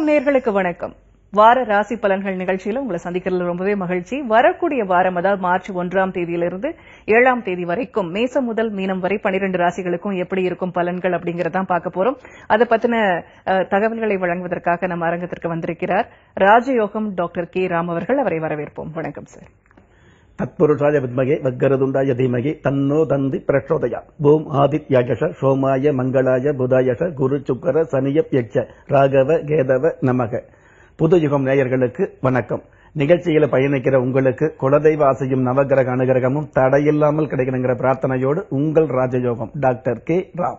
FM நேர்களுக்கு வணக்கம் வார ராசி பலன்கள் நிகழ்ச்சியில உங்களை சந்திக்கிறதுல ரொம்பவே மகிழ்ச்சி வரக்கூடிய வாரம் அதாவது மார்ச் ஒன்றாம் தேதியிலிருந்து ஏழாம் தேதி வரைக்கும் மேசம் முதல் மீனம் வரை பனிரெண்டு ராசிகளுக்கும் எப்படி இருக்கும் பலன்கள் அப்படிங்கறதான் பார்க்க போறோம் அதை பத்தின அஹ், தகவல்களை வழங்குவதற்காக நம்ம அரங்கத்திற்கு வந்திருக்கிறார் ராஜயோகம் டாக்டர் கே ராம் அவர்கள் அவரை வரவேற்போம் வணக்கம் சார் தத்புருஷாய வித்மகே வக்கரதுண்டாய தீமகி தன்னோ தந்தி பிரச்சோதயா பூம் ஆதித்யாயஷ சோமாய மங்களாய புதாயஷ குரு சுக்கர சனியப் யட்ச ராகவ கேதவ நமக புது யுகம் நேயர்களுக்கு வணக்கம் நிகழ்ச்சியில பயணிக்கிற உங்களுக்கு குலதெய்வ ஆசையும் நவகிரக அனுகிரகமும் தடையில்லாமல் கிடைக்கணுங்கிற பிரார்த்தனையோடு உங்கள் ராஜயோகம் டாக்டர் கே ராம்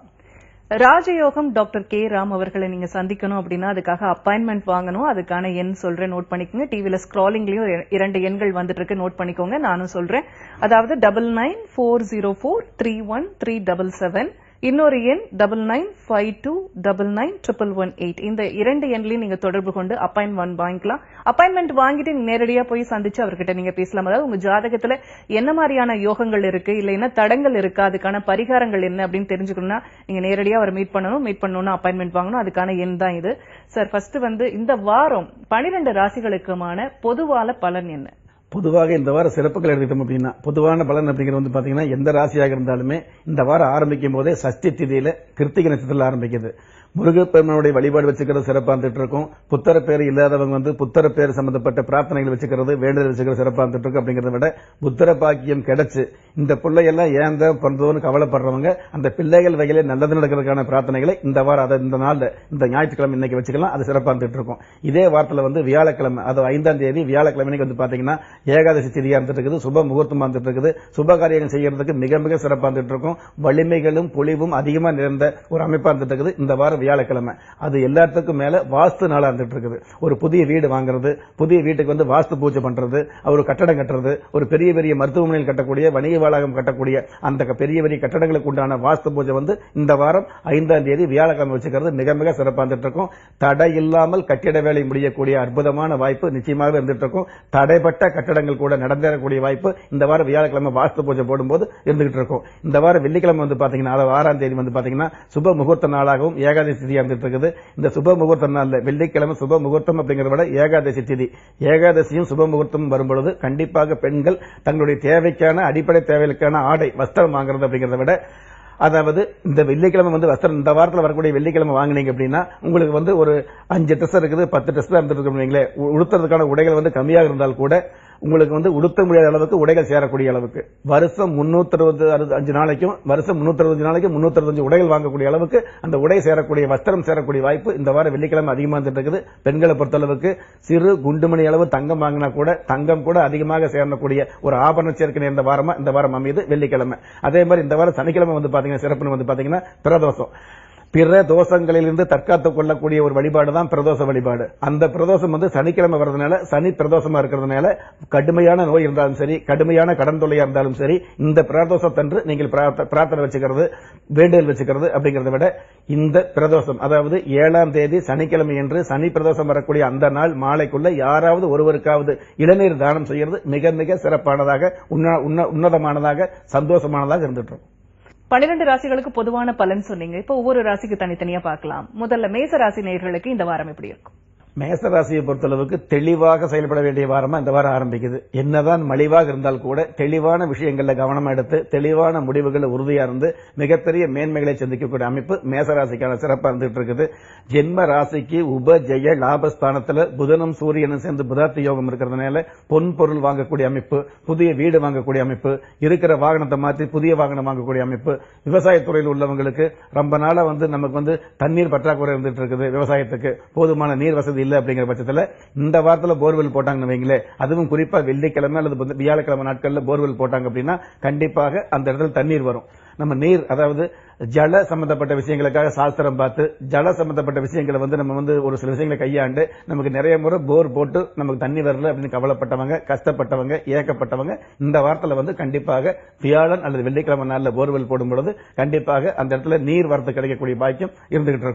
ராஜயோகம் டாக்டர் கே ராம் அவர்களை நீங்க சந்திக்கணும் அப்படின்னா அதுக்காக அப்பாயின்மெண்ட் வாங்கணும் அதுக்கான எண் சொல்றேன் நோட் பண்ணிக்கோங்க டிவில ஸ்க்ராலிங்லயும் இரண்டு எண்கள் வந்துட்டு இருக்கு நோட் பண்ணிக்கோங்க நானும் சொல்றேன் அதாவது double nine four zero four three one three double seven இன்னொரு எண் double nine five two double nine triple one eight இந்த இரண்டு எண்லையும் நீங்க தொடர்பு கொண்டு அப்பாயின்மெண்ட் வாங்கிக்கலாம் அப்பாயின்மெண்ட் வாங்கிட்டு நீங்க நேரடியா போய் சந்திச்சு அவர்கிட்ட நீங்க பேசலாம் அதாவது உங்க ஜாதகத்துல என்ன மாதிரியான யோகங்கள் இருக்கு இல்ல என்ன தடங்கள் இருக்கு அதுக்கான பரிகாரங்கள் என்ன அப்படின்னு தெரிஞ்சுக்கணும்னா நீங்க நேரடியா அவர் மீட் பண்ணணும் மீட் பண்ணணும்னா அப்பாயின்மெண்ட் வாங்கணும் அதுக்கான எண் தான் இது சார் ஃபர்ஸ்ட் வந்து இந்த வாரம் பனிரெண்டு ராசிகளுக்குமான பொதுவான பலன் என்ன பொதுவாக இந்த வாரம் சிறப்புகள் எடுத்துட்டோம் அப்படின்னா பொதுவான பலன் அப்படிங்கிறது வந்து பாத்தீங்கன்னா எந்த ராசியாக இருந்தாலுமே இந்த வாரம் ஆரம்பிக்கும் போதே சஷ்டி திதியில கிருத்திகை நட்சத்திரத்தில் ஆரம்பிக்குது முருகப்பெருமனுடைய வழிபாடு வச்சுக்கிறது சிறப்பா இருந்துட்டு இருக்கும் புத்தர பேர் இல்லாதவங்க வந்து புத்தர பேர் சம்பந்தப்பட்ட பிரார்த்தனைகள் வச்சுக்கிறது வேண்டுதல் வச்சுக்கிறது சிறப்பா இருந்துட்டு இருக்கும் அப்படிங்கறத விட புத்தர பாக்கியம் கிடைச்சு இந்த பிள்ளையெல்லாம் ஏன் தான் பிறந்தோன்னு கவலைப்படுறவங்க அந்த பிள்ளைகள் வகையில நல்லது நடக்கிறதுக்கான பிரார்த்தனைகளை இந்த வாரம் அதை இந்த நாள்ல இந்த ஞாயிற்றுக்கிழமை இன்னைக்கு வச்சுக்கலாம் அது சிறப்பா இருந்துட்டு இருக்கும் இதே வாரத்துல வந்து வியாழக்கிழமை அது ஐந்தாம் தேதி வியாழக்கிழமை அன்னைக்கு வந்து பாத்தீங்கன்னா ஏகாதசி திதியா இருந்துட்டு இருக்குது சுப முகூர்த்தமா இருந்துட்டு இருக்குது சுப காரியங்கள் செய்யறதுக்கு மிக மிக சிறப்பா இருந்துட்டு இருக்கும் வலிமைகளும் பொலிவும் அதிகமா நிறைந்த ஒரு அமைப்பா இருந்துட்டு இருக்குது இந்த வாரம் வியாழக்கிழமை அது எல்லாத்துக்கும் மேல வாஸ்து நாளா இருந்துட்டு இருக்குது ஒரு புதிய வீடு வாங்குறது புதிய வீட்டுக்கு வந்து வாஸ்து பூஜை பண்றது ஒரு கட்டடம் கட்டுறது ஒரு பெரிய பெரிய மருத்துவமனையில் கட்டக்கூடிய வணிக வளாகம் கட்டக்கூடிய அந்த க- பெரிய பெரிய கட்டடங்களுக்கு உண்டான வாஸ்து பூஜை வந்து இந்த வாரம் ஐந்தாம் தேதி வியாழக்கிழமை வச்சுக்கிறது மிக மிக சிறப்பா இருந்துட்டு இருக்கும் தடை இல்லாமல் கட்டிட வேலை முடியக்கூடிய அற்புதமான வாய்ப்பு நிச்சயமாக இருந்துட்டு இருக்கும் தடைப்பட்ட கட்டடங்கள் கூட நடந்தேறக்கூடிய வாய்ப்பு இந்த வாரம் வியாழக்கிழமை வாஸ்து பூஜை போடும்போது இருந்துகிட்டு இருக்கும் இந்த வாரம் வெள்ளிக்கிழமை வந்து பாத்தீங்கன்னா அதாவது ஆறாம் தேதி வந்து பாத்தீங்கன்னா சுப முகூர்த்த நாளாகவும் ஏகாதசி திதியா இருந்துட்டு இருக்குது இந்த சுப முகூர்த்த நாள்ல வெள்ளிக்கிழமை சுப முகூர்த்தம் அப்படிங்கறத விட ஏகாதசி திதி ஏகாதசியும் சுப முகூர்த்தம் வரும்பொழுது கண்டிப்பாக பெண்கள் தங்களுடைய தேவைக்கான அடிப்படை தேவைகளுக்கான ஆடை வஸ்திரம் வாங்குறது அப்படிங்கறத விட அதாவது இந்த வெள்ளிக்கிழமை வந்து வஸ்திரம் இந்த வாரத்தில் வரக்கூடிய வெள்ளிக்கிழமை வாங்குனீங்க அப்படின்னா உங்களுக்கு வந்து ஒரு அஞ்சு ட்ரெஸ் இருக்குது பத்து ட்ரெஸ் தான் இருந்துருக்கு வைங்களேன். உ- உடுத்துறதுக்கான உடைகள் வந்து கம்மியாக இருந்தால் கூட உங்களுக்கு வந்து உடுத்த முடியாத அளவுக்கு உடைகள் சேரக்கூடிய அளவுக்கு வருஷம் முன்னூத்தி அறுபது அஞ்சு நாளைக்கும் வருஷம் முன்னூத்தி அறுபது நாளைக்கும் முன்னூத்தி அறுபத்தஞ்சு உடைகள் வாங்கக்கூடிய அளவுக்கு அந்த உடை சேரக்கூடிய வஸ்திரம் சேரக்கூடிய வாய்ப்பு இந்த வாரம் வெள்ளிக்கிழமை அதிகமாக இருந்துட்டு இருக்குது பெண்களை பொறுத்தளவுக்கு சிறு குண்டுமணி அளவு தங்கம் வாங்கினா கூட தங்கம் கூட அதிகமாக சேரக்கூடிய ஒரு ஆபரண சேர்க்கை நேர்ந்த வாரமா இந்த வாரம் அமையுது வெள்ளிக்கிழமை அதே மாதிரி இந்த வாரம் சனிக்கிழமை வந்து பாத்தீங்கன்னா சிறப்புன்னு வந்து பாத்தீங்கன்னா பிரதோஷம் பிற தோஷங்களிலிருந்து தற்காத்துக் கொள்ளக்கூடிய ஒரு வழிபாடு தான் பிரதோஷ வழிபாடு அந்த பிரதோஷம் வந்து சனிக்கிழமை வர்றதுனால சனி பிரதோஷமா இருக்கிறதுனால கடுமையான நோய் இருந்தாலும் சரி கடுமையான கடன் தொல்லையா இருந்தாலும் சரி இந்த பிரதோஷத்தன்று நீங்கள் பிரார்த்த- பிரார்த்தனை வச்சுக்கிறது வேண்டுதல் வச்சுக்கிறது அப்படிங்கறத விட இந்த பிரதோஷம் அதாவது ஏழாம் தேதி சனிக்கிழமை என்று சனி பிரதோஷம் வரக்கூடிய அந்த நாள் மாலைக்குள்ள யாராவது ஒருவருக்காவது இளநீர் தானம் செய்யறது மிக மிக சிறப்பானதாக உன்ன- உன்ன- உன்னதமானதாக சந்தோஷமானதாக இருந்துட்டு இருக்கும் பன்னிரண்டு ராசிகளுக்கு பொதுவான பலன் சொன்னீங்க இப்ப ஒவ்வொரு ராசிக்கு தனித்தனியா பார்க்கலாம் முதல்ல மேச ராசி நேயர்களுக்கு இந்த வாரம் எப்படி இருக்கும் மேச ராசியை பொறுத்தளவுக்கு தெளிவாக செயல்பட வேண்டிய வாரமா இந்த வாரம் ஆரம்பிக்குது என்னதான் மலிவாக இருந்தால் கூட தெளிவான விஷயங்கள்ல கவனம் எடுத்து தெளிவான முடிவுகள் உறுதியா இருந்து மிகப்பெரிய மேன்மைகளை சந்திக்கக்கூடிய அமைப்பு மேச ராசிக்கான சிறப்பா இருந்துட்டு இருக்குது ஜென்ம ராசிக்கு உப ஜெய லாபஸ்தானத்துல புதனும் சூரியனும் சேர்ந்து புதார்த்த யோகம் இருக்கிறதுனால பொன் பொருள் வாங்கக்கூடிய அமைப்பு புதிய வீடு வாங்கக்கூடிய அமைப்பு இருக்கிற வாகனத்தை மாற்றி புதிய வாகனம் வாங்கக்கூடிய அமைப்பு விவசாயத்துறையில் உள்ளவங்களுக்கு ரொம்ப நாளா வந்து நமக்கு வந்து தண்ணீர் பற்றாக்குறை இருந்துட்டு இருக்குது விவசாயத்துக்கு போதுமான நீர் வசதி இல்ல அப்படிங்கிற பட்சத்துல இந்த வாரத்துல போர்வெல் போட்டாங்கன்னு வைங்களேன் அதுவும் குறிப்பா வெள்ளிக்கிழமை அல்லது புத- வியாழக்கிழமை நாட்கள்ல போர்வெல் போட்டாங்க அப்படின்னா கண்டிப்பாக அந்த இடத்துல தண்ணீர் வரும் நம்ம நீர் அதாவது ஜல சம்பந்தப்பட்ட விஷயங்களுக்காக சாஸ்திரம் பார்த்து ஜல சம்பந்தப்பட்ட விஷயங்களை வந்து நம்ம வந்து ஒரு சில விஷயங்களை கையாண்டு நமக்கு நிறைய முறை போர் போட்டு நமக்கு தண்ணி வரல அப்படின்னு கவலைப்பட்டவங்க கஷ்டப்பட்டவங்க ஏக்கப்பட்டவங்க இந்த வாரத்துல வந்து கண்டிப்பாக வியாழன் அல்லது வெள்ளிக்கிழமை நாள்ல போர்வெல் போடும் பொழுது கண்டிப்பாக அந்த இடத்துல நீர் வரத்து கிடைக்கக்கூடிய பாக்கியம் இருந்துகிட்டு இருக்கும்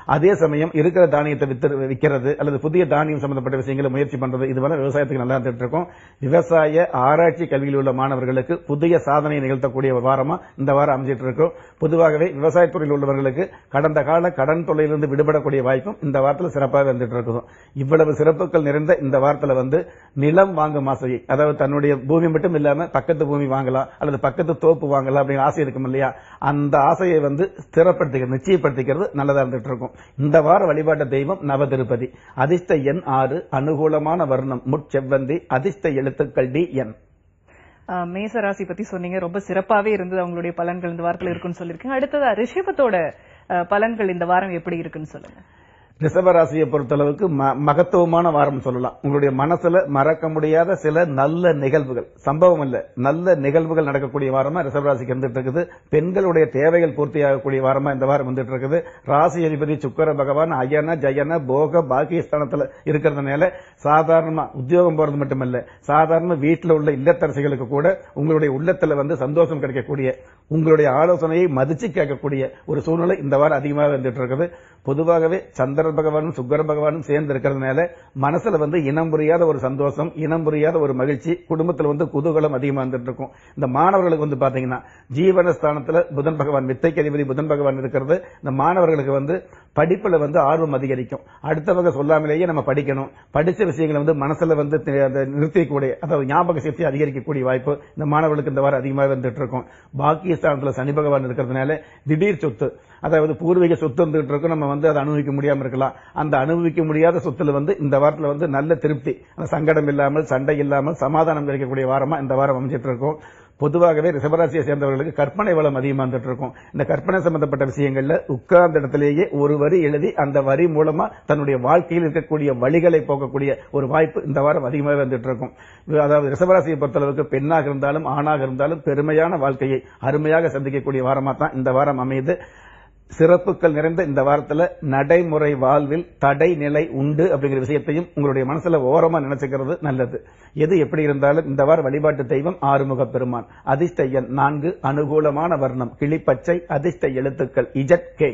அதே சமயம் இருக்கிற தானியத்தை வித்து விற்கிறது அல்லது புதிய தானியம் சம்பந்தப்பட்ட விஷயங்களை முயற்சி பண்றது இதுவரை விவசாயத்துக்கு நல்லா இருந்துட்டு இருக்கும் விவசாய ஆராய்ச்சி கல்வியில் உள்ள மாணவர்களுக்கு புதிய சாதனை நிகழ்த்தக்கூடிய ஒரு வாரமா இந்த வாரம் அமைஞ்சிட்டு இருக்கும் பொதுவாகவே விவசாயத்துறையில் உள்ளவர்களுக்கு கடந்த கால கடன் தொல்லையிலிருந்து விடுபடக்கூடிய வாய்ப்பும் இந்த வாரத்தில் சிறப்பாக வந்துட்டு இருக்கும் இவ்வளவு சிறப்புகள் நிறைந்த இந்த வாரத்தில் வந்து நிலம் வாங்கும் ஆசையை அதாவது தன்னுடைய பூமி மட்டும் இல்லாம பக்கத்து பூமி வாங்கலாம் அல்லது பக்கத்து தோப்பு வாங்கலாம் அப்படிங்கிற ஆசை இருக்கும் இல்லையா அந்த ஆசையை வந்து ஸ்திரப்படுத்திக்கிறது நிச்சயப்படுத்திக்கிறது நல்லதா இருந்துட்டு இருக்கும் இந்த வார வழிபாட்டு தெய்வம் நவ திருப்பதி அதிர்ஷ்ட எண் ஆறு அனுகூலமான வர்ணம் முட்செவ்வந்தி அதிர்ஷ்ட எழுத்துக்கள் டி என் அஹ், மேச ராசி பத்தி சொன்னீங்க ரொம்ப சிறப்பாவே இருந்தது அவங்களுடைய பலன்கள் இந்த வாரத்துல இருக்குன்னு சொல்லியிருக்கீங்க அடுத்ததா ரிஷபத்தோட அஹ், பலன்கள் இந்த வாரம் எப்படி இருக்குன்னு சொல்லுங்க ரிஷபராசியை பொறுத்தளவுக்கு ம- மகத்துவமான வாரம் சொல்லலாம் உங்களுடைய மனசுல மறக்க முடியாத சில நல்ல நிகழ்வுகள் சம்பவம் இல்ல நல்ல நிகழ்வுகள் நடக்கக்கூடிய வாரமா ரிஷபராசிக்கு இருந்துட்டு இருக்குது பெண்களுடைய தேவைகள் பூர்த்தியாகக்கூடிய வாரமா இந்த வாரம் வந்துட்டு இருக்குது ராசி அதிபதி சுக்கர பகவான் அயன ஜயன போக பாக்கியஸ்தானத்துல இருக்கிறதுனால சாதாரணமா உத்தியோகம் போறது மட்டுமல்ல சாதாரண வீட்டில் உள்ள இல்லத்தரசிகளுக்கு கூட உங்களுடைய உள்ளத்துல வந்து சந்தோஷம் கிடைக்கக்கூடிய உங்களுடைய ஆலோசனையை மதிச்சு கேட்கக்கூடிய ஒரு சூழ்நிலை இந்த வாரம் அதிகமாக வந்துட்டு இருக்குது பொதுவாகவே சந்திர பகவானும் சுக்கர பகவானும் சேர்ந்து இருக்கிறதுனால மனசுல வந்து இனம் புரியாத ஒரு சந்தோஷம் இனம் புரியாத ஒரு மகிழ்ச்சி குடும்பத்துல வந்து குதூகலம் அதிகமா வந்துட்டு இருக்கும் இந்த மாணவர்களுக்கு வந்து பாத்தீங்கன்னா ஜீவனஸ்தானத்துல புதன் பகவான் வித்தைக்கு அதிபதி புதன் பகவான் இருக்கிறது இந்த மாணவர்களுக்கு வந்து படிப்புல வந்து ஆர்வம் அதிகரிக்கும் அடுத்தவங்க சொல்லாமலேயே நம்ம படிக்கணும் படிச்ச விஷயங்களை வந்து மனசுல வந்து தி- அதை நிறுத்திக்கூடிய அதாவது ஞாபக சக்தி அதிகரிக்கக்கூடிய வாய்ப்பு இந்த மாணவர்களுக்கு இந்த வாரம் அதிகமாக வந்துட்டு இருக்கும் பாக்கியஸ்தானத்துல சனி பகவான் இருக்கிறதுனால திடீர் சொத்து அதாவது பூர்வீக சொத்து வந்துட்டு இருக்கும் நம்ம வந்து அதை அனுபவிக்க முடியாம இருக்கலாம் அந்த அனுபவிக்க முடியாத சொத்துல வந்து இந்த வாரத்துல வந்து நல்ல திருப்தி அந்த சங்கடம் இல்லாமல் சண்டை இல்லாமல் சமாதானம் கிடைக்கக்கூடிய வாரமா இந்த வாரம் அமைஞ்சிட்டு இருக்கும் பொதுவாகவே ரிஷபராசியை சேர்ந்தவர்களுக்கு கற்பனை வளம் அதிகமா வந்துட்டு இருக்கும் இந்த கற்பனை சம்பந்தப்பட்ட விஷயங்கள்ல உட்கார்ந்த இடத்திலேயே ஒரு வரி எழுதி அந்த வரி மூலமா தன்னுடைய வாழ்க்கையில் இருக்கக்கூடிய வழிகளை போக்கக்கூடிய ஒரு வாய்ப்பு இந்த வாரம் அதிகமாக வந்துட்டு இருக்கும் இது அதாவது ரிஷபராசியை பொறுத்தளவுக்கு பெண்ணாக இருந்தாலும் ஆணாக இருந்தாலும் பெருமையான வாழ்க்கையை அருமையாக சந்திக்கக்கூடிய வாரமா தான் இந்த வாரம் அமையுது சிறப்புகள் நிறைந்த இந்த வாரத்துல நடைமுறை வாழ்வில் தடை நிலை உண்டு அப்படிங்கிற விஷயத்தையும் உங்களுடைய மனசுல ஓரமா நினைச்சுக்கிறது நல்லது எது எப்படி இருந்தாலும் இந்த வார வழிபாட்டு தெய்வம் ஆறுமுக பெருமான் அதிர்ஷ்ட எண் நான்கு அனுகூலமான வர்ணம் கிளிப்பச்சை அதிர்ஷ்ட எழுத்துக்கள் இஜட் கே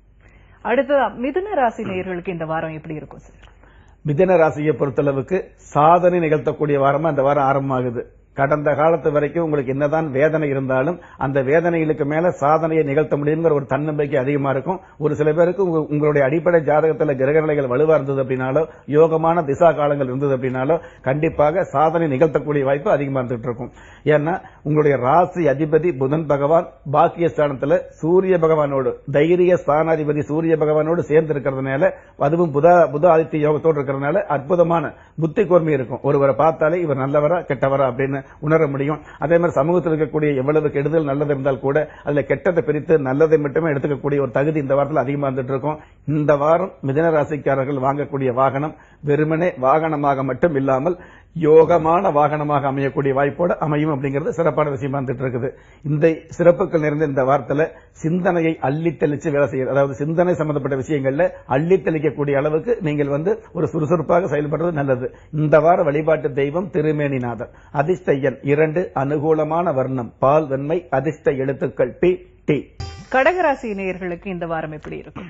அடுத்ததா மிதுன ராசி நேயர்களுக்கு இந்த வாரம் எப்படி இருக்கும் சார் மிதன ராசியை பொறுத்தளவுக்கு சாதனை நிகழ்த்தக்கூடிய வாரமா இந்த வாரம் ஆரம்பமாகுது கடந்த காலத்து வரைக்கும் உங்களுக்கு என்னதான் வேதனை இருந்தாலும் அந்த வேதனைகளுக்கு மேல சாதனையை நிகழ்த்த முடியுங்கிற ஒரு தன்னம்பிக்கை அதிகமா இருக்கும் ஒரு சில பேருக்கு உங்க- உங்களுடைய அடிப்படை ஜாதகத்துல கிரகநிலைகள் வலுவா இருந்தது அப்படின்னாலோ யோகமான திசா காலங்கள் இருந்தது அப்படின்னாலோ கண்டிப்பாக சாதனை நிகழ்த்தக்கூடிய வாய்ப்பு அதிகமா இருந்துட்டு இருக்கும் ஏன்னா உங்களுடைய ராசி அதிபதி புதன் பகவான் பாக்கியஸ்தானத்துல சூரிய பகவானோடு தைரிய ஸ்தானாதிபதி சூரிய பகவானோடு சேர்ந்து இருக்கிறதுனால அதுவும் புத புத ஆதித்ய யோகத்தோடு இருக்கிறதுனால அற்புதமான புத்தி கூர்மை இருக்கும் ஒருவரை பார்த்தாலே இவர் நல்லவரா கெட்டவரா அப்படின்னு உணர முடியும் அதே மாதிரி சமூகத்தில் இருக்கக்கூடிய எவ்வளவு கெடுதல் நல்லது இருந்தால் கூட அதுல கெட்டதை பிரித்து நல்லதை மட்டுமே எடுத்துக்கக்கூடிய ஒரு தகுதி இந்த வாரத்தில் அதிகமா வந்துட்டு இருக்கும் இந்த வாரம் மிதன ராசிக்காரர்கள் வாங்கக்கூடிய வாகனம் வெறுமனே வாகனமாக மட்டும் இல்லாமல் யோகமான வாகனமாக அமையக்கூடிய வாய்ப்போடு அமையும் அப்படிங்கிறது சிறப்பான விஷயமா வந்துட்டு இருக்குது இந்த சிறப்புகள் நிறைந்த இந்த வாரத்துல சிந்தனையை அள்ளி தெளிச்சு வேலை செய்ய அதாவது சிந்தனை சம்பந்தப்பட்ட விஷயங்கள்ல அள்ளி தெளிக்கக்கூடிய அளவுக்கு நீங்கள் வந்து ஒரு சுறுசுறுப்பாக செயல்படுறது நல்லது இந்த வார வழிபாட்டு தெய்வம் திருமேனிநாதர் அதிர்ஷ்ட எண் இரண்டு அனுகூலமான வர்ணம் பால் வெண்மை அதிர்ஷ்ட எழுத்துக்கள் பி டி கடகராசி நேயர்களுக்கு இந்த வாரம் எப்படி இருக்கும்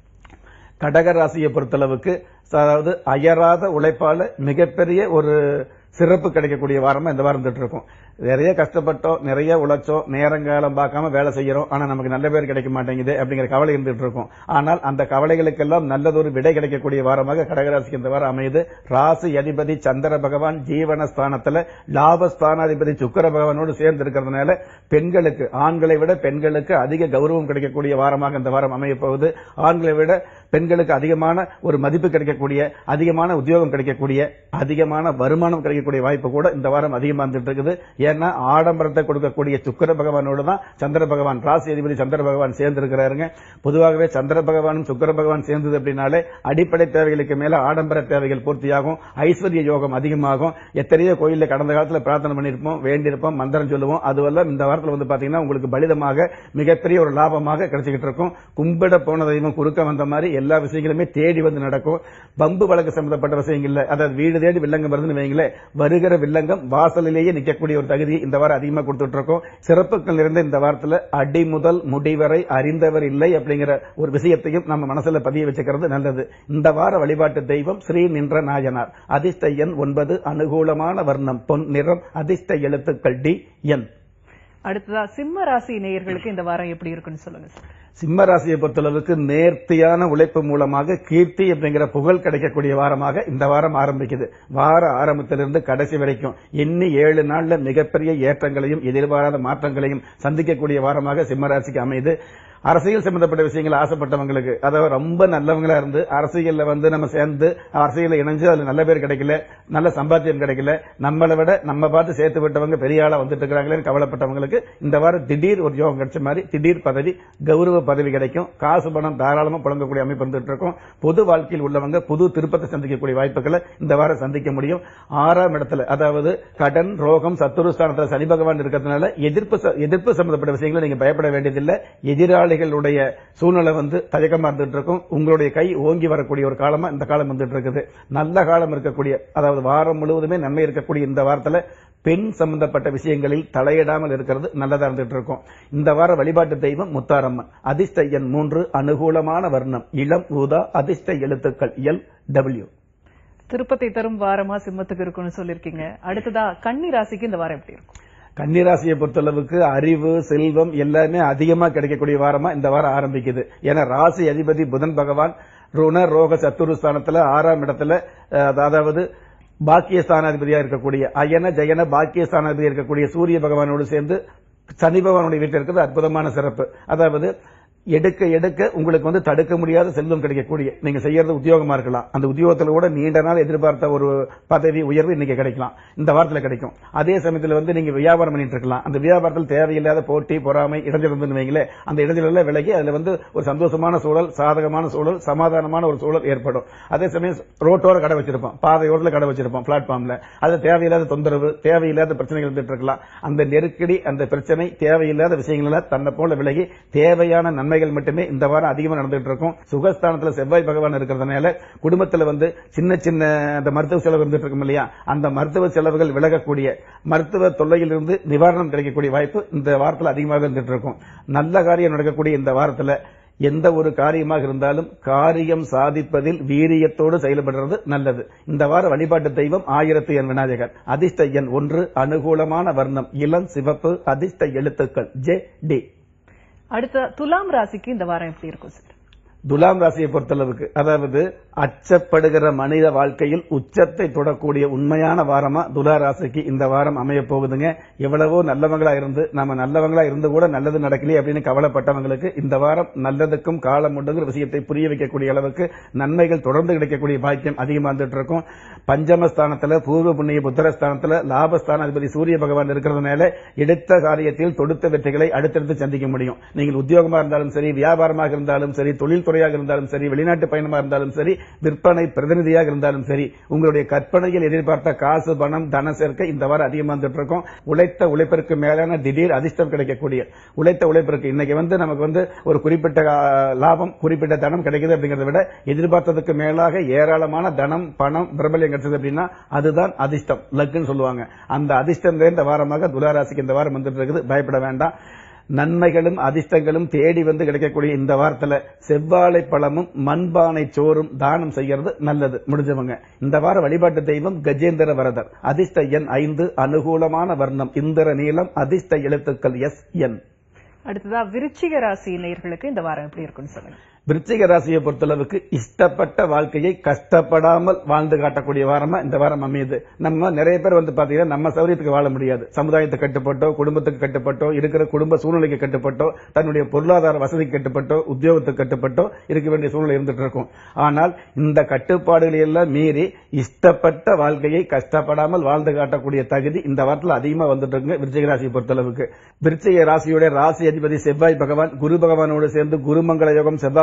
கடக ராசியை பொறுத்தளவுக்கு அதாவது அயராத உழைப்பால மிகப்பெரிய ஒரு சிறப்பு கிடைக்கக்கூடிய வாரமா இந்த வாரம் வந்துட்டு இருக்கும் நிறைய கஷ்டப்பட்டோம் நிறைய உழைச்சோம் நேரங்காலம் பார்க்காம வேலை செய்யறோம் ஆனா நமக்கு நல்ல பேர் கிடைக்க மாட்டேங்குது அப்படிங்கிற கவலை இருந்துட்டு இருக்கும் ஆனால் அந்த கவலைகளுக்கெல்லாம் நல்லதொரு விடை கிடைக்கக்கூடிய வாரமாக கடகராசிக்கு இந்த வாரம் அமையுது ராசி அதிபதி சந்திர பகவான் ஜீவனஸ்தானத்துல லாபஸ்தானாதிபதி சுக்கர பகவானோடு சேர்ந்து இருக்கிறதுனால பெண்களுக்கு ஆண்களை விட பெண்களுக்கு அதிக கௌரவம் கிடைக்கக்கூடிய வாரமாக இந்த வாரம் அமைய போகுது ஆண்களை விட பெண்களுக்கு அதிகமான ஒரு மதிப்பு கிடைக்கக்கூடிய அதிகமான உத்தியோகம் கிடைக்கக்கூடிய அதிகமான வருமானம் கிடைக்கக்கூடிய வாய்ப்பு கூட இந்த வாரம் அதிகமா வந்துட்டு இருக்குது ஏன்னா ஆடம்பரத்தை கொடுக்கக்கூடிய சுக்கர பகவானோடு தான் சந்திர பகவான் ராசி அதிபதி சந்திர பகவான் சேர்ந்து இருக்கிறாருங்க பொதுவாகவே சந்திர பகவானும் சுக்கர பகவான் சேர்ந்தது அப்படின்னாலே அடிப்படை தேவைகளுக்கு மேல ஆடம்பர தேவைகள் பூர்த்தியாகும் ஐஸ்வர்ய யோகம் அதிகமாகும் எத்தனையோ கோயில்ல கடந்த காலத்துல பிரார்த்தனை பண்ணிருப்போம் வேண்டியிருப்போம் மந்திரம் சொல்லுவோம் அதுவெல்லாம் இந்த வாரத்துல வந்து பாத்தீங்கன்னா உங்களுக்கு பலிதமாக மிகப்பெரிய ஒரு லாபமாக கிடைச்சிக்கிட்டு இருக்கும் கும்பிட போன தெய்வம் குறுக்க வந்த மாதிரி எல்லா விஷயங்களுமே தேடி வந்து நடக்கும் பம்பு வழக்கு சம்பந்தப்பட்ட விஷயங்கள்ல அதாவது வீடு தேடி வில்லங்கம் வருதுன்னு வைங்களேன் வருகிற வில்லங்கம் வாசலிலேயே நிக்கக்கூடிய ஒரு தகுதியை இந்த வாரம் அதிகமா கொடுத்துட்டு இருக்கோம் சிறப்புகள் நிறைந்த இந்த வாரத்துல அடி முதல் முடிவரை அறிந்தவர் இல்லை அப்படிங்கிற ஒரு விஷயத்தையும் நம்ம மனசுல பதிய வச்சுக்கிறது நல்லது இந்த வார வழிபாட்டு தெய்வம் ஸ்ரீ நின்ற நாயனார் அதிர்ஷ்ட எண் ஒன்பது அனுகூலமான வர்ணம் பொன் நிறம் அதிர்ஷ்ட எழுத்துக்கள் டி என் அடுத்ததா சிம்ம ராசி நேயர்களுக்கு இந்த வாரம் எப்படி இருக்குன்னு சொல்லுங்க சார் சிம்ம ராசியை பொறுத்தளவுக்கு நேர்த்தியான உழைப்பு மூலமாக கீர்த்தி அப்படிங்கிற புகழ் கிடைக்கக்கூடிய வாரமாக இந்த வாரம் ஆரம்பிக்குது வார ஆரம்பத்திலிருந்து கடைசி வரைக்கும் எண்ணி ஏழு நாள்ல மிகப்பெரிய ஏற்றங்களையும் எதிர்பாராத மாற்றங்களையும் சந்திக்கக்கூடிய வாரமாக சிம்ம ராசிக்கு அமையுது அரசியல் சம்பந்தப்பட்ட விஷயங்கள் ஆசைப்பட்டவங்களுக்கு அதாவது ரொம்ப நல்லவங்களா இருந்து அரசியல்ல வந்து நம்ம சேர்ந்து அரசியல்ல இணைஞ்சு அதுல நல்ல பேர் கிடைக்கல நல்ல சம்பாத்தியம் கிடைக்கல நம்மளை விட நம்ம பார்த்து சேர்த்து விட்டவங்க பெரிய ஆளா வந்துட்டு இருக்கிறாங்களேன்னு கவலைப்பட்டவங்களுக்கு இந்த வாரம் திடீர் ஒரு யோகம் கிடைச்ச மாதிரி திடீர் பதவி கௌரவ பதவி கிடைக்கும் காசு பணம் தாராளமா புழங்கக்கூடிய அமைப்பு இருந்துட்டு இருக்கும் பொது வாழ்க்கையில் உள்ளவங்க புது திருப்பத்தை சந்திக்கக்கூடிய வாய்ப்புகளை இந்த வாரம் சந்திக்க முடியும் ஆறாம் இடத்துல அதாவது கடன் ரோகம் சத்துருஸ்தானத்துல சனி பகவான் இருக்கிறதுனால எதிர்ப்பு ச- எதிர்ப்பு சம்பந்தப்பட்ட விஷயங்களை நீங்க பயப்பட வேண்டியதில்லை எதிராளிகளுடைய சூழ்நிலை வந்து தயக்கமா இருந்துட்டு இருக்கும் உங்களுடைய கை ஓங்கி வரக்கூடிய ஒரு காலமா இந்த காலம் வந்துட்டு இருக்குது நல்ல காலம் இருக்கக்கூடிய அதாவது வாரம் முழுவதுமே நன்மை இருக்கக்கூடிய இந்த வாரத்துல பெண் சம்பந்தப்பட்ட விஷயங்களில் தலையிடாமல் இருக்கிறது நல்லதா இருந்துட்டு இருக்கும் இந்த வார வழிபாட்டு தெய்வம் முத்தாரம்மன் அதிர்ஷ்ட எண் மூன்று அனுகூலமான வர்ணம் இளம் ஊதா அதிர்ஷ்ட எழுத்துக்கள் எல் டபிள்யூ திருப்பத்தை தரும் வாரமா சிம்மத்துக்கு இருக்குன்னு சொல்லிருக்கீங்க அடுத்ததா கன்னி ராசிக்கு இந்த வாரம் எப்படி இருக்கும் கன்னிராசியை பொறுத்தளவுக்கு அறிவு செல்வம் எல்லாமே அதிகமா கிடைக்கக்கூடிய வாரமா இந்த வாரம் ஆரம்பிக்குது ஏன்னா ராசி அதிபதி புதன் பகவான் ருண ரோக சத்துருஸ்தானத்துல ஆறாம் இடத்துல அஹ், அதாவது பாக்கியஸ்தானாதிபதியா இருக்கக்கூடிய அயன ஜெயன பாக்கியஸ்தானாதிபதியா இருக்கக்கூடிய சூரிய பகவானோடு சேர்ந்து சனி பகவானுடைய வீட்டில் இருக்கிறது அற்புதமான சிறப்பு அதாவது எடுக்க எடுக்க உங்களுக்கு வந்து தடுக்க முடியாத செல்வம் கிடைக்கக்கூடிய நீங்க செய்யறது உத்தியோகமா இருக்கலாம் அந்த உத்தியோகத்துல கூட நீண்ட நாள் எதிர்பார்த்த ஒரு பதவி உயர்வு இன்னைக்கு கிடைக்கலாம் இந்த வாரத்துல கிடைக்கும் அதே சமயத்துல வந்து நீங்க வியாபாரம் பண்ணிட்டு இருக்கலாம் அந்த வியாபாரத்தில் தேவையில்லாத போட்டி பொறாமை இடைஞ்சல் இருந்துன்னு வைங்களேன் அந்த இடைஞ்சல் விலகி அதுல வந்து ஒரு சந்தோஷமான சூழல் சாதகமான சூழல் சமாதானமான ஒரு சூழல் ஏற்படும் அதே சமயம் ரோட்டோர கடை வச்சிருப்போம் பாதையோரத்துல கடை வச்சிருப்போம் பிளாட்ஃபார்ம்ல அது தேவையில்லாத தொந்தரவு தேவையில்லாத பிரச்சனைகள் இருந்துட்டு இருக்கலாம் அந்த நெருக்கடி அந்த பிரச்சனை தேவையில்லாத விஷயங்கள் எல்லாம் தன்னை போல விலகி தேவையான நன்மைகள் மட்டுமே இந்த வாரம் அதிகமா நடந்துட்டு இருக்கும் சுகஸ்தானத்துல செவ்வாய் பகவான் இருக்கிறதுனால குடும்பத்துல வந்து சின்ன சின்ன அந்த மருத்துவ செலவு இருந்துட்டு இருக்கும் இல்லையா அந்த மருத்துவ செலவுகள் விலகக்கூடிய மருத்துவ தொல்லையிலிருந்து நிவாரணம் கிடைக்கக்கூடிய வாய்ப்பு இந்த வாரத்துல அதிகமாக இருந்துட்டு இருக்கும் நல்ல காரியம் நடக்கக்கூடிய இந்த வாரத்துல எந்த ஒரு காரியமாக இருந்தாலும் காரியம் சாதிப்பதில் வீரியத்தோடு செயல்படுறது நல்லது இந்த வார வழிபாட்டு தெய்வம் ஆயிரத்து எண் விநாயகர் அதிர்ஷ்ட எண் ஒன்று அனுகூலமான வர்ணம் இளம் சிவப்பு அதிர்ஷ்ட எழுத்துக்கள் ஜே டி அடுத்த துலாம் ராசிக்கு இந்த வாரம் எப்படி இருக்கும் சார் துலாம் ராசியை பொறுத்தளவுக்கு அதாவது அச்சப்படுகிற மனித வாழ்க்கையில் உச்சத்தை தொடக்கூடிய உண்மையான வாரமா துலா ராசிக்கு இந்த வாரம் அமைய போகுதுங்க எவ்வளவோ நல்லவங்களா இருந்து நம்ம நல்லவங்களா இருந்து கூட நல்லது நடக்கலையே அப்படின்னு கவலைப்பட்டவங்களுக்கு இந்த வாரம் நல்லதுக்கும் காலம் உண்டுங்கிற விஷயத்தை புரிய வைக்கக்கூடிய அளவுக்கு நன்மைகள் தொடர்ந்து கிடைக்கக்கூடிய பாக்கியம் அதிகமா வந்துட்டு இருக்கும் பஞ்சமஸ்தானத்துல பூர்வ புண்ணிய புத்திரஸ்தானத்துல லாபஸ்தான அதிபதி சூரிய பகவான் இருக்கிறதுனால எடுத்த காரியத்தில் தொடுத்த வெற்றிகளை அடுத்தடுத்து சந்திக்க முடியும் நீங்கள் உத்தியோகமா இருந்தாலும் சரி வியாபாரமாக இருந்தாலும் சரி தொழில் துறையாக இருந்தாலும் சரி வெளிநாட்டு பயணமா இருந்தாலும் சரி விற்பனை பிரதிநிதியாக இருந்தாலும் சரி உங்களுடைய கற்பனையில் எதிர்பார்த்த காசு பணம் தன சேர்க்கை இந்த வாரம் அதிகமா வந்துட்டு இருக்கும் உழைத்த உழைப்பிற்கு மேலான திடீர் அதிர்ஷ்டம் கிடைக்கக்கூடிய உழைத்த உழைப்பிற்கு இன்னைக்கு வந்து நமக்கு வந்து ஒரு குறிப்பிட்ட ஆ, லாபம் குறிப்பிட்ட தனம் கிடைக்குது அப்படிங்கறத விட எதிர்பார்த்ததுக்கு மேலாக ஏராளமான தனம் பணம் பிரபல்யம் கிடைச்சது அப்படின்னா அதுதான் அதிர்ஷ்டம் லக்குன்னு சொல்லுவாங்க அந்த அதிர்ஷ்டம் நிறைந்த வாரமாக துளாராசிக்கு இந்த வாரம் வந்துட்டு இருக்குது பயப்பட வேண்டாம் நன்மைகளும் அதிர்ஷ்டங்களும் தேடி வந்து கிடைக்கக்கூடிய இந்த வாரத்துல செவ்வாழை பழமும் மண்பானை சோறும் தானம் செய்யறது நல்லது முடிஞ்சவங்க இந்த வார வழிபாட்டு தெய்வம் கஜேந்திர வரதர் அதிர்ஷ்ட எண் ஐந்து அனுகூலமான வர்ணம் இந்திர நீளம் அதிர்ஷ்ட எழுத்துக்கள் எஸ் என் அடுத்ததா விருச்சிக ராசி நேயர்களுக்கு இந்த வாரம் எப்படி இருக்குன்னு சொல்லுங்க விருச்சிக ராசியை பொறுத்தளவுக்கு இஷ்டப்பட்ட வாழ்க்கையை கஷ்டப்படாமல் வாழ்ந்து காட்டக்கூடிய வாரமா இந்த வாரம் அமையுது நம்ம நிறைய பேர் வந்து பாத்தீங்கன்னா நம்ம சௌரியத்துக்கு வாழ முடியாது சமுதாயத்துக்கு கட்டுப்பட்டோ குடும்பத்துக்கு கட்டுப்பட்டோ இருக்கிற குடும்ப சூழ்நிலைக்கு கட்டுப்பட்டோ தன்னுடைய பொருளாதார வசதிக்கு கட்டுப்பட்டோ உத்தியோகத்துக்கு கட்டுப்பட்டோ இருக்க வேண்டிய சூழ்நிலை இருந்துட்டு இருக்கும் ஆனால் இந்த கட்டுப்பாடுகளை எல்லாம் மீறி இஷ்டப்பட்ட வாழ்க்கையை கஷ்டப்படாமல் வாழ்ந்து காட்டக்கூடிய தகுதி இந்த வாரத்தில் அதிகமா வந்துட்டு இருக்கு விருச்சிக ராசியை பொறுத்தளவுக்கு விருச்சிக ராசியுடைய ராசி அதிபதி செவ்வாய் பகவான் குரு பகவானோடு சேர்ந்து குருமங்கள யோகம் செவ்வாய்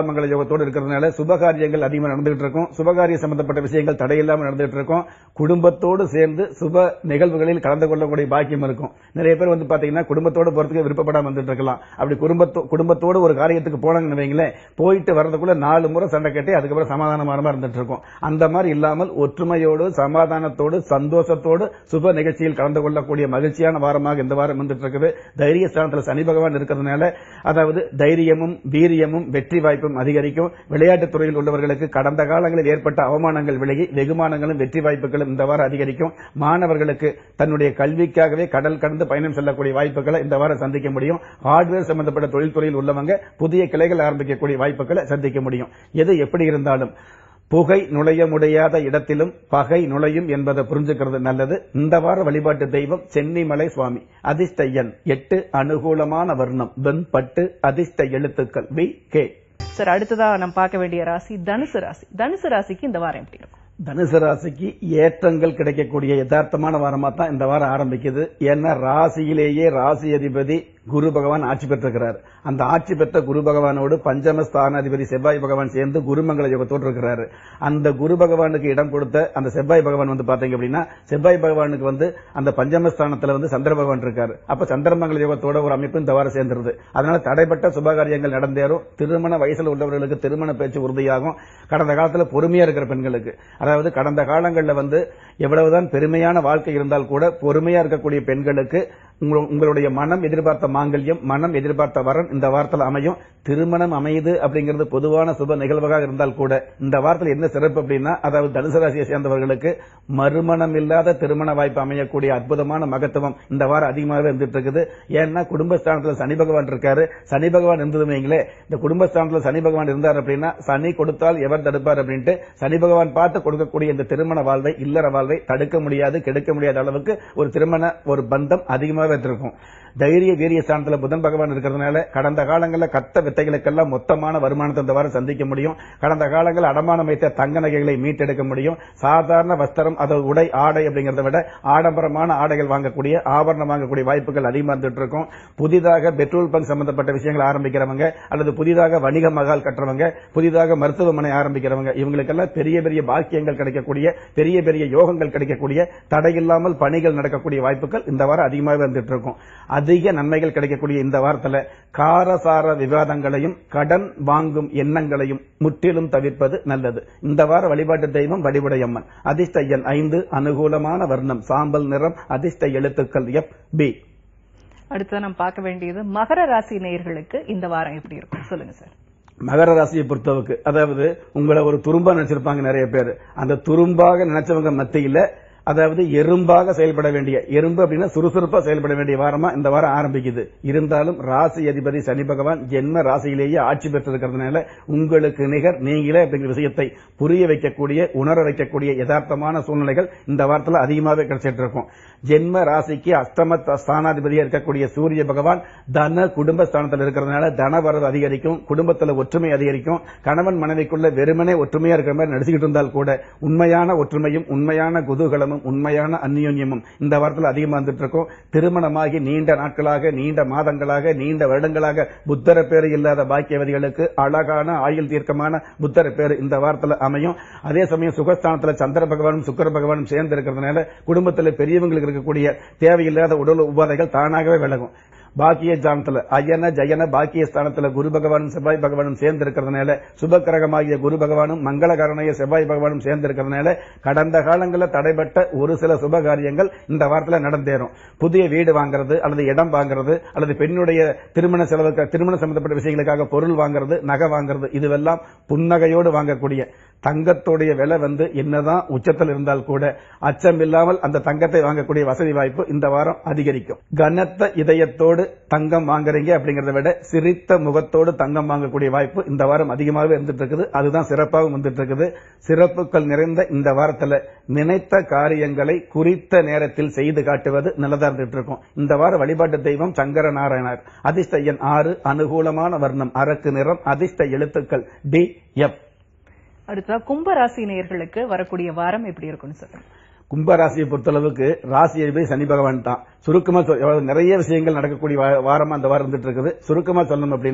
சந்திராமங்கல யோகத்தோடு இருக்கிறதுனால சுபகாரியங்கள் அதிகமாக நடந்துகிட்டு இருக்கும் சுபகாரிய சம்பந்தப்பட்ட விஷயங்கள் தடையில்லாமல் நடந்துகிட்டு இருக்கும் குடும்பத்தோடு சேர்ந்து சுப நிகழ்வுகளில் கலந்து கொள்ளக்கூடிய பாக்கியம் இருக்கும் நிறைய பேர் வந்து பாத்தீங்கன்னா குடும்பத்தோடு போறதுக்கு விருப்பப்படாம வந்துட்டு இருக்கலாம் அப்படி குடும்பத்தோ குடும்பத்தோடு ஒரு காரியத்துக்கு போனாங்கன்னு வைங்களேன் போயிட்டு வர்றதுக்குள்ள நாலு முறை சண்டை கட்டி அதுக்கப்புறம் சமாதானமாக இருந்துட்டு இருக்கும் அந்த மாதிரி இல்லாமல் ஒற்றுமையோடு சமாதானத்தோடு சந்தோஷத்தோடு சுப நிகழ்ச்சியில் கலந்து கொள்ளக்கூடிய மகிழ்ச்சியான வாரமாக இந்த வாரம் வந்துட்டு இருக்குது தைரிய ஸ்தானத்தில் சனி பகவான் இருக்கிறதுனால அதாவது தைரியமும் வீரியமும் வெற்றி வாய்ப்பும் அதிகரிக்கும் விளையாட்டுத் துறையில் உள்ளவர்களுக்கு கடந்த காலங்களில் ஏற்பட்ட அவமானங்கள் விலகி வெகுமானங்களும் வெற்றி வாய்ப்புகளும் இந்த வாரம் அதிகரிக்கும் மாணவர்களுக்கு தன்னுடைய கல்விக்காகவே கடல் கடந்து பயணம் செல்லக்கூடிய வாய்ப்புகளை இந்த வாரம் சந்திக்க முடியும் ஹார்ட்வேர் சம்பந்தப்பட்ட தொழில்துறையில் உள்ளவங்க புதிய கிளைகள் ஆரம்பிக்கக்கூடிய வாய்ப்புகளை சந்திக்க முடியும் எது எப்படி இருந்தாலும் புகை நுழைய முடியாத இடத்திலும் பகை நுழையும் என்பதை புரிஞ்சுக்கிறது நல்லது இந்த வார வழிபாட்டு தெய்வம் சென்னிமலை சுவாமி அதிர்ஷ்ட எண் எட்டு அனுகூலமான வர்ணம் வெண்பட்டு அதிர்ஷ்ட எழுத்துக்கள் வி கே சார் அடுத்ததா நம்ம பார்க்க வேண்டிய ராசி தனுசு ராசி தனுசு ராசிக்கு இந்த வாரம் எப்படி இருக்கும் தனுசு ராசிக்கு ஏற்றங்கள் கிடைக்கக்கூடிய யதார்த்தமான வாரமா தான் இந்த வாரம் ஆரம்பிக்குது ஏன்னா ராசியிலேயே ராசி அதிபதி குரு பகவான் ஆட்சி பெற்றிருக்கிறார் அந்த ஆட்சி பெற்ற குரு பகவானோடு பஞ்சம ஸ்தானாதிபதி செவ்வாய் பகவான் சேர்ந்து குருமங்கல யோகத்தோடு இருக்கிறாரு அந்த குரு பகவானுக்கு இடம் கொடுத்த அந்த செவ்வாய் பகவான் வந்து பாத்தீங்க அப்படின்னா செவ்வாய் பகவானுக்கு வந்து அந்த பஞ்சம ஸ்தானத்துல வந்து சந்திர பகவான் இருக்காரு அப்ப சந்திரமங்கல யோகத்தோட ஒரு அமைப்பு இந்த வாரம் சேர்ந்துருது அதனால தடைப்பட்ட சுபகாரியங்கள் நடந்தேறும் திருமண வயசுல உள்ளவர்களுக்கு திருமண பேச்சு உறுதியாகும் கடந்த காலத்துல பொறுமையா இருக்கிற பெண்களுக்கு அதாவது கடந்த காலங்களில் வந்து எவ்வளவுதான் பெருமையான வாழ்க்கை இருந்தால் கூட பொறுமையா இருக்கக்கூடிய பெண்களுக்கு உங்க- உங்களுடைய மனம் எதிர்பார்த்த மாங்கல்யம் மனம் எதிர்பார்த்த வரன் இந்த வாரத்தில் அமையும் திருமணம் அமையுது அப்படிங்கிறது பொதுவான சுப நிகழ்வாக இருந்தால் கூட இந்த வாரத்தில் என்ன சிறப்பு அப்படின்னா அதாவது தனுசு ராசியை சேர்ந்தவர்களுக்கு மறுமணம் இல்லாத திருமண வாய்ப்பு அமையக்கூடிய அற்புதமான மகத்துவம் இந்த வாரம் அதிகமாகவே இருந்துட்டு இருக்குது ஏன்னா குடும்பஸ்தானத்தில் சனி பகவான் இருக்காரு சனி பகவான் இருந்தது வைங்களே இந்த குடும்பஸ்தானத்தில் சனி பகவான் இருந்தார் அப்படின்னா சனி கொடுத்தால் எவர் தடுப்பார் அப்படின்ட்டு சனி பகவான் பார்த்து கொடுக்கக்கூடிய இந்த திருமண வாழ்வை இல்லற வாழ்வை தடுக்க முடியாது கெடுக்க முடியாத அளவுக்கு ஒரு திருமண ஒரு பந்தம் அதிகமாகவே இருக்கும் தைரிய வீரிய ஸ்தானத்துல புதன் பகவான் இருக்கிறதுனால கடந்த காலங்களில் கத்த வித்தைகளுக்கெல்லாம் மொத்தமான வருமானத்தை இந்த வாரம் சந்திக்க முடியும் கடந்த காலங்களில் அடமானம் வைத்த தங்க நகைகளை மீட்டெடுக்க முடியும் சாதாரண வஸ்திரம் அதாவது உடை ஆடை அப்படிங்கறத விட ஆடம்பரமான ஆடைகள் வாங்கக்கூடிய ஆபரணம் வாங்கக்கூடிய வாய்ப்புகள் அதிகமா இருந்துட்டு இருக்கும் புதிதாக பெட்ரோல் பங்க் சம்பந்தப்பட்ட விஷயங்கள் ஆரம்பிக்கிறவங்க அல்லது புதிதாக வணிக மகால் கட்டுறவங்க புதிதாக மருத்துவமனை ஆரம்பிக்கிறவங்க இவங்களுக்கெல்லாம் பெரிய பெரிய பாக்கியங்கள் கிடைக்கக்கூடிய பெரிய பெரிய யோகங்கள் கிடைக்கக்கூடிய தடையில்லாமல் பணிகள் நடக்கக்கூடிய வாய்ப்புகள் இந்த வாரம் அதிகமாகவே வந்துட்டு இருக்கும் அதிக நன்மைகள் கிடைக்கக்கூடிய இந்த வாரத்துல காரசார விவாதங்களையும் கடன் வாங்கும் எண்ணங்களையும் முற்றிலும் தவிர்ப்பது நல்லது இந்த வார வழிபாட்டு தெய்வம் வடிவுடையம்மன் அதிர்ஷ்ட எண் ஐந்து அனுகூலமான வர்ணம் சாம்பல் நிறம் அதிர்ஷ்ட எழுத்துக்கள் எஃப் பி அடுத்தது நம்ம பார்க்க வேண்டியது மகர ராசி நேயர்களுக்கு இந்த வாரம் எப்படி இருக்கும் சொல்லுங்க சார் மகர ராசியை பொறுத்தவருக்கு அதாவது உங்களை ஒரு துரும்பா நினைச்சிருப்பாங்க நிறைய பேர் அந்த துரும்பாக நினைச்சவங்க மத்தியில அதாவது எறும்பாக செயல்பட வேண்டிய எறும்பு அப்படின்னா சுறுசுறுப்பா செயல்பட வேண்டிய வாரமா இந்த வாரம் ஆரம்பிக்குது இருந்தாலும் ராசி அதிபதி சனி பகவான் ஜென்ம ராசியிலேயே ஆட்சி பெற்றிருக்கிறதுனால உங்களுக்கு நிகர் நீங்களே அப்படிங்கிற விஷயத்தை புரிய வைக்கக்கூடிய உணர வைக்கக்கூடிய யதார்த்தமான சூழ்நிலைகள் இந்த வாரத்தில் அதிகமாகவே கிடைச்சிட்டு இருக்கும் ஜென்ம ராசிக்கு அஷ்டம ஸ்தானாதிபதியா இருக்கக்கூடிய சூரிய பகவான் தன குடும்ப ஸ்தானத்தில் இருக்கிறதுனால தன வரவு அதிகரிக்கும் குடும்பத்துல ஒற்றுமை அதிகரிக்கும் கணவன் மனைவிக்குள்ள வெறுமனே ஒற்றுமையா இருக்கிற மாதிரி நடிச்சுக்கிட்டு இருந்தால் கூட உண்மையான ஒற்றுமையும் உண்மையான குதூகலமும் உண்மையான அந்யோன்யமும் இந்த வாரத்தில் அதிகமா வந்துட்டு இருக்கும் திருமணமாகி நீண்ட நாட்களாக நீண்ட மாதங்களாக நீண்ட வருடங்களாக புத்தர பேரு இல்லாத பாக்கியவதிகளுக்கு அழகான ஆயுள் தீர்க்கமான புத்தர பேரு இந்த வாரத்தில் அமையும் அதே சமயம் சுகஸ்தானத்துல சந்திர பகவானும் சுக்கர பகவானும் சேர்ந்து இருக்கிறதுனால குடும்பத்தில் பெரியவங்களுக்கு இருக்கக்கூடிய தேவையில்லாத உடல் உபாதைகள் தானாகவே விலகும் பாக்கிய ஸ்தானத்துல அயன ஜயன பாக்கிய ஸ்தானத்துல குரு பகவானும் செவ்வாய் பகவானும் சேர்ந்து இருக்கிறதுனால சுபக்கிரகமாகிய குரு பகவானும் மங்களகரணைய செவ்வாய் பகவானும் சேர்ந்து இருக்கிறதுனால கடந்த காலங்களில் தடைப்பட்ட ஒரு சில சுப காரியங்கள் இந்த வாரத்தில் நடந்தேறும் புதிய வீடு வாங்குறது அல்லது இடம் வாங்குறது அல்லது பெண்ணுடைய திருமண செலவுக்கு திருமண சம்பந்தப்பட்ட விஷயங்களுக்காக பொருள் வாங்குறது நகை வாங்குறது இதுவெல்லாம் புன்னகையோடு வாங்கக்கூடிய தங்கத்துடைய விலை வந்து என்னதான் உச்சத்தில் இருந்தால் கூட அச்சம் இல்லாமல் அந்த தங்கத்தை வாங்கக்கூடிய வசதி வாய்ப்பு இந்த வாரம் அதிகரிக்கும் கனத்த இதயத்தோடு தங்கம் வாங்குறீங்க அப்படிங்கறத விட சிரித்த முகத்தோடு தங்கம் வாங்கக்கூடிய வாய்ப்பு இந்த வாரம் அதிகமாகவே இருந்துட்டு இருக்குது அதுதான் சிறப்பாகவும் வந்துட்டு இருக்குது சிறப்புகள் நிறைந்த இந்த வாரத்துல நினைத்த காரியங்களை குறித்த நேரத்தில் செய்து காட்டுவது நல்லதா இருந்துட்டு இருக்கும் இந்த வார வழிபாட்டு தெய்வம் சங்கர நாராயணர் அதிர்ஷ்ட எண் ஆறு அனுகூலமான வர்ணம் அரக்கு நிறம் அதிர்ஷ்ட எழுத்துக்கள் டி எஃப் அடுத்ததா கும்ப ராசி நேயர்களுக்கு வரக்கூடிய வாரம் எப்படி இருக்கும்னு சொல்லுங்க கும்ப ராசியை பொறுத்தளவுக்கு ராசி அதிபதி சனி பகவான் தான் சுருக்கமா சொல்- எவ்வளவு நிறைய விஷயங்கள் நடக்கக்கூடிய வா- வாரமா அந்த வாரம் இருந்துட்டு இருக்குது சுருக்கமா சொல்லணும் அப்படின்னா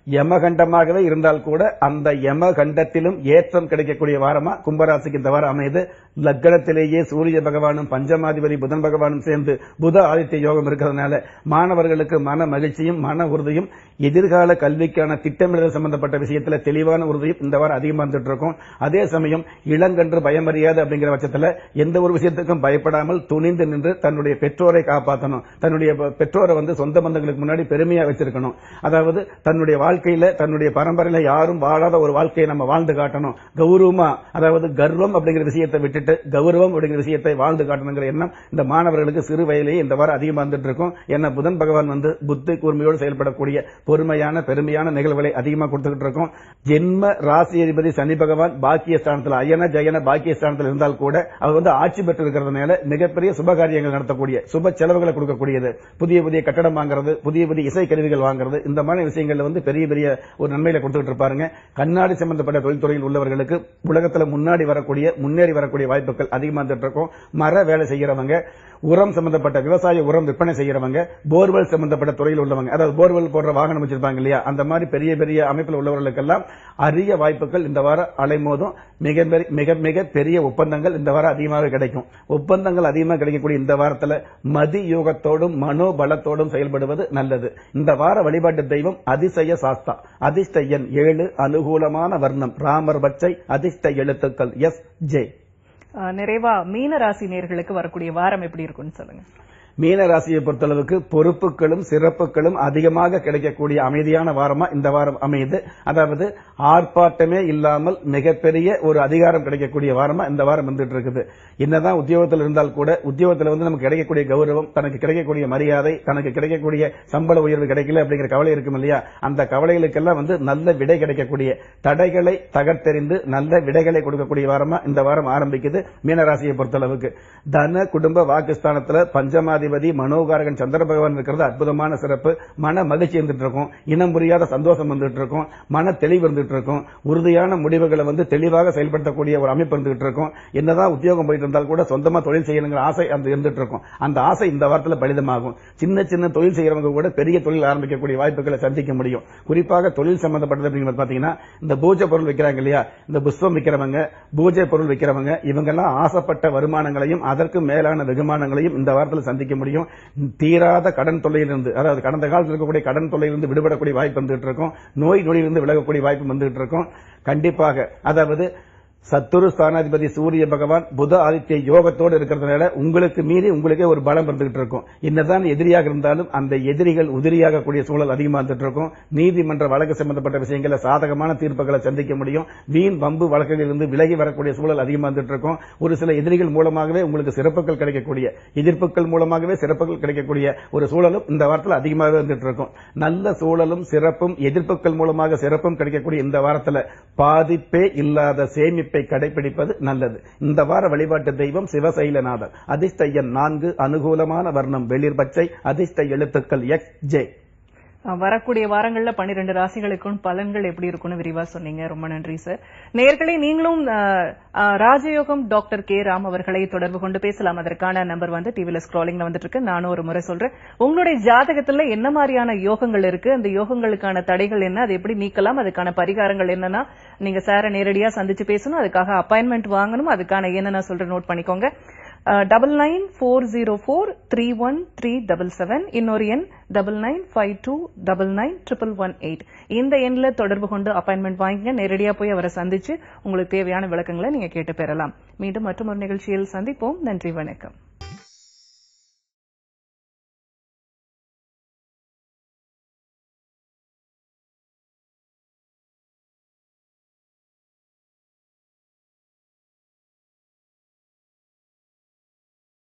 யமகண்டமாகவே இருந்தால் கூட அந்த யமகண்டத்திலும் ஏற்றம் கிடைக்கக்கூடிய வாரமா கும்பராசிக்கு இந்த வாரம் அமைது லக்னத்திலேயே சூரிய பகவானும் பஞ்சமாதிபதி புதன் பகவானும் சேர்ந்து புத ஆதித்ய யோகம் இருக்கிறதுனால மாணவர்களுக்கு மன மகிழ்ச்சியும் மன உறுதியும் எதிர்கால கல்விக்கான திட்டமிடுதல் சம்பந்தப்பட்ட விஷயத்துல தெளிவான உறுதியும் இந்த வாரம் அதிகமா வந்துட்டு இருக்கும் அதே சமயம் இளங்கன்று பயமறியாது அப்படிங்கிற பட்சத்துல எந்த ஒரு விஷயத்துக்கும் பயப்படாமல் துணிந்து நின்று தன்னுடைய பெற்றோரை காப்பாற்றணும் தன்னுடைய பெ- பெற்றோரை வந்து சொந்த பந்தங்களுக்கு முன்னாடி பெருமையா வச்சிருக்கணும் அதாவது தன்னுடைய வாழ்க்கையில தன்னுடைய பரம்பரையில யாரும் வாழாத ஒரு வாழ்க்கையை நம்ம வாழ்ந்து காட்டணும் கௌரவமா அதாவது கர்வம் அப்படிங்கிற விஷயத்தை விட்டுட்டு கௌரவம் அப்படிங்கிற விஷயத்தை வாழ்ந்து காட்டணுங்கிற எண்ணம் இந்த மாணவர்களுக்கு சிறு வயதிலேயே இந்த வாரம் அதிகமா வந்துட்டு இருக்கும் ஏன்னா புதன் பகவான் வந்து புத்தி கூர்மையோடு செயல்படக்கூடிய பொறுமையான பெருமையான நிகழ்வுகளை அதிகமா கொடுத்துக்கிட்டு இருக்கும் ஜென்ம ராசி அதிபதி சனி பகவான் பாக்கிய ஸ்தானத்தில் அயன ஜயன பாக்கிய ஸ்தானத்தில் இருந்தால் கூட அவர் வந்து ஆட்சி பெற்று இருக்கிறதுனால மிகப்பெரிய சுபகாரியங்கள் நடத்தக்கூடிய சுப செலவுகளை கொடுக்கக்கூடியது புதிய புதிய கட்டடம் வாங்குறது புதிய புதிய இசை கருவிகள் வாங்குறது இந்த மாதிரி விஷயங்கள்ல வந்து பெரிய பெரிய ஒரு நன்மையில கொடுத்துட்டு இருப்பாருங்க கண்ணாடி சம்பந்தப்பட்ட தொழில்துறையில் உள்ளவர்களுக்கு உலகத்துல முன்னாடி வரக்கூடிய முன்னேறி வரக்கூடிய வாய்ப்புகள் அதிகமா வந்துட்டு இருக்கும் மர வேலை செய்யறவங்க உரம் சம்பந்தப்பட்ட விவசாய உரம் விற்பனை செய்யறவங்க போர்வெல் சம்பந்தப்பட்ட துறையில் உள்ளவங்க அதாவது போர்வெல் போடுற வாகனம் வச்சிருப்பாங்க இல்லையா அந்த மாதிரி பெரிய பெரிய அமைப்பில் உள்ளவர்களுக்கெல்லாம் அரிய வாய்ப்புகள் இந்த வாரம் அலைமோதும் மிக பெரிய- மிக மிக பெரிய ஒப்பந்தங்கள் இந்த வாரம் அதிகமாக கிடைக்கும் ஒப்பந்தங்கள் அதிகமாக கிடைக்கக்கூடிய இந்த வாரத்துல மதி யோகத்தோடும் மனோபலத்தோடும் செயல்படுவது நல்லது இந்த வார வழிபாட்டு தெய்வம் அதிசய சாஸ்தா அதிர்ஷ்ட எண் ஏழு அனுகூலமான வர்ணம் ராமர் பச்சை அதிர்ஷ்ட எழுத்துக்கள் எஸ் ஜே அஹ், நிறைவா மீன ராசி நேர்களுக்கு வரக்கூடிய வாரம் எப்படி இருக்கும்னு சொல்லுங்க மீன ராசியை பொறுத்தளவுக்கு பொறுப்புகளும் சிறப்புகளும் அதிகமாக கிடைக்கக்கூடிய அமைதியான வாரமா இந்த வாரம் அமையுது அதாவது ஆர்ப்பாட்டமே இல்லாமல் மிகப்பெரிய ஒரு அதிகாரம் கிடைக்கக்கூடிய வாரமா இந்த வாரம் வந்துட்டு இருக்குது என்னதான் உத்தியோகத்தில் இருந்தால் கூட உத்தியோகத்தில் வந்து நமக்கு கிடைக்கக்கூடிய கௌரவம் தனக்கு கிடைக்கக்கூடிய மரியாதை தனக்கு கிடைக்கக்கூடிய சம்பள உயர்வு கிடைக்கல அப்படிங்கிற கவலை இருக்கும் இல்லையா அந்த கவலைகளுக்கெல்லாம் வந்து நல்ல விடை கிடைக்கக்கூடிய தடைகளை தகர்த்தெறிந்து நல்ல விடைகளை கொடுக்கக்கூடிய வாரமா இந்த வாரம் ஆரம்பிக்குது மீனராசியை பொறுத்தளவுக்கு தன குடும்ப வாக்குஸ்தானத்துல பஞ்சமாதிபதி மனோகாரகன் சந்திர பகவான் இருக்கிறது அற்புதமான சிறப்பு மன மகிழ்ச்சி இருந்துட்டு இருக்கும் இனம் புரியாத சந்தோஷம் வந்துட்டு இருக்கும் மன தெளிவு இருந்துட்டு இருக்கும் உறுதியான முடிவுகளை வந்து தெளிவாக செயல்படுத்தக்கூடிய ஒரு அமைப்பு இருந்துகிட்டு இருக்கும் என்னதான் உத்தியோகம் போயிட்டு இருந்தால் கூட சொந்தமா தொழில் செய்யணுங்கிற ஆசை அந்த இருந்துட்டு இருக்கும் அந்த ஆசை இந்த வாரத்துல பலிதமாகும் சின்ன சின்ன தொழில் செய்யறவங்க கூட பெரிய தொழில் ஆரம்பிக்கக்கூடிய வாய்ப்புகளை சந்திக்க முடியும் குறிப்பாக தொழில் சம்பந்தப்பட்டது அப்படிங்கிறது பாத்தீங்கன்னா இந்த பூஜை பொருள் விற்கிறாங்க இல்லையா இந்த புஷ்பம் விற்கிறவங்க பூஜை பொருள் விற்கிறவங்க இவங்கெல்லாம் ஆசைப்பட்ட வருமானங்களையும் அதற்கு மேலான வெகுமானங்களையும் இந்த வாரத்தில் சந்திக்க முடியும் தீராத கடன் தொல்லையிலிருந்து அதாவது கடந்த காலத்தில் இருக்கக்கூடிய கடன் தொல்லையிலிருந்து விடுபடக்கூடிய வாய்ப்பு வந்துட்டு இருக்கும் நோய் நொடியிலிருந்து விலகக்கூடிய வாய்ப்பு வந்துட்டு இருக்கும் கண்டிப்பாக அதாவது சத்துரு ஸ்தானாதிபதி சூரிய பகவான் புத ஆதித்ய யோகத்தோடு இருக்கிறதுனால உங்களுக்கு மீறி உங்களுக்கே ஒரு பலம் இருந்துகிட்டு இருக்கும் என்னதான் எதிரியாக இருந்தாலும் அந்த எதிரிகள் உதிரியாக கூடிய சூழல் அதிகமா இருந்துட்டு இருக்கும் நீதிமன்ற வழக்கு சம்பந்தப்பட்ட விஷயங்கள சாதகமான தீர்ப்புகளை சந்திக்க முடியும் வீண் வம்பு வழக்குகளில் இருந்து விலகி வரக்கூடிய சூழல் அதிகமா இருந்துட்டு இருக்கும் ஒரு சில எதிரிகள் மூலமாகவே உங்களுக்கு சிறப்புகள் கிடைக்கக்கூடிய எதிர்ப்புகள் மூலமாகவே சிறப்புகள் கிடைக்கக்கூடிய ஒரு சூழலும் இந்த வாரத்தில் அதிகமாகவே வந்துட்டு இருக்கும் நல்ல சூழலும் சிறப்பும் எதிர்ப்புகள் மூலமாக சிறப்பும் கிடைக்கக்கூடிய இந்த வாரத்துல பாதிப்பே இல்லாத சேமிப்பை கடைபிடிப்பது நல்லது இந்த வார வழிபாட்டு தெய்வம் சிவசைலநாதர் அதிர்ஷ்ட எண் நான்கு அனுகூலமான வர்ணம் வெளிர் பச்சை அதிர்ஷ்ட எழுத்துக்கள் எக்ஸ் ஜே அஹ், வரக்கூடிய வாரங்கள்ல பன்னிரெண்டு ராசிகளுக்கும் பலன்கள் எப்படி இருக்கும்னு விரிவா சொன்னீங்க ரொம்ப நன்றி சார் நேர்களே நீங்களும் அஹ், அஹ், ராஜயோகம் டாக்டர் கே ராம் அவர்களை தொடர்பு கொண்டு பேசலாம் அதற்கான நம்பர் வந்து டிவில ஸ்க்ராலிங்ல வந்துட்டு இருக்கு நானும் ஒரு முறை சொல்றேன் உங்களுடைய ஜாதகத்துல என்ன மாதிரியான யோகங்கள் இருக்கு அந்த யோகங்களுக்கான தடைகள் என்ன அதை எப்படி நீக்கலாம் அதுக்கான பரிகாரங்கள் என்னன்னா நீங்க சாரை நேரடியா சந்திச்சு பேசணும் அதுக்காக அப்பாயின்மெண்ட் வாங்கணும் அதுக்கான என்னென்ன சொல்ற நோட் பண்ணிக்கோங்க double nine four zero four three one three double seven இன்னொரு எண் double nine five two double nine triple one eight இந்த எண்ல தொடர்பு கொண்டு அப்பாயின்மெண்ட் வாங்கிங்க நேரடியா போய் அவரை சந்திச்சு உங்களுக்கு தேவையான விளக்கங்களை நீங்க கேட்டு பெறலாம் மீண்டும் மற்றொரு நிகழ்ச்சியில் சந்திப்போம் நன்றி வணக்கம்